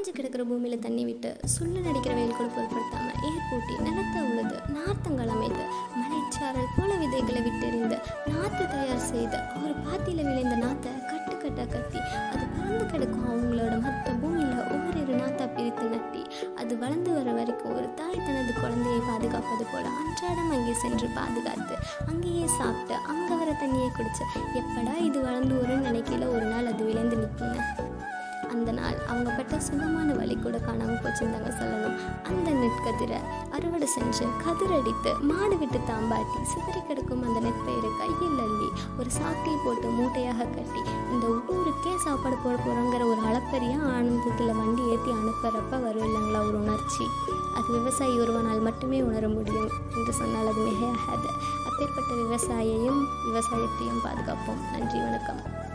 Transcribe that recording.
காஞ்சு கிடக்கிற பூமியில் தண்ணி விட்டு சுள்ள நடிக்கிற வெயில் கூட பொருட்படுத்தாமல் ஏர் பூட்டி நிலத்தை உழுது நார்த்தங்கள் அமைத்து மலைச்சாரல் போல விதைகளை விட்டெறிந்து நாற்று தயார் செய்து ஒரு பாத்தியில் விளைந்த நாத்தை கட்டு கட்டாக கட்டி அது பறந்து கிடக்கும் அவங்களோட மற்ற பூமியில் ஒவ்வொரு நாத்தா பிரித்து நட்டி அது வளர்ந்து வர வரைக்கும் ஒரு தாய் தனது குழந்தையை பாதுகாப்பது போல அன்றாடம் அங்கே சென்று பாதுகாத்து அங்கேயே சாப்பிட்டு அங்கே வர தண்ணியை குடிச்சு எப்படா இது வளர்ந்து வரும்னு நினைக்கல ஒரு நாள் அது விளைந்து நிற்குங்க அந்த நாள் அவங்க பட்ட சுகமான வழி கூட காணாமல் போச்சுருந்தாங்க சொல்லணும் அந்த நெற்கதிரை அறுவடை செஞ்சு கதிரடித்து மாடு விட்டு தாம்பாட்டி சிதறி கிடக்கும் அந்த நெற்பயிரை கையில் அள்ளி ஒரு சாக்கில் போட்டு மூட்டையாக கட்டி இந்த ஊருக்கே சாப்பாடு போட போகிறோங்கிற ஒரு அளப்பரிய ஆனந்தத்தில் வண்டி ஏற்றி அனுப்புறப்ப வரும் இல்லைங்களா ஒரு உணர்ச்சி அது விவசாயி ஒருவனால் மட்டுமே உணர முடியும் என்று சொன்னால் அது மிகையாகாது அப்பேற்பட்ட விவசாயியையும் விவசாயத்தையும் பாதுகாப்போம் நன்றி வணக்கம்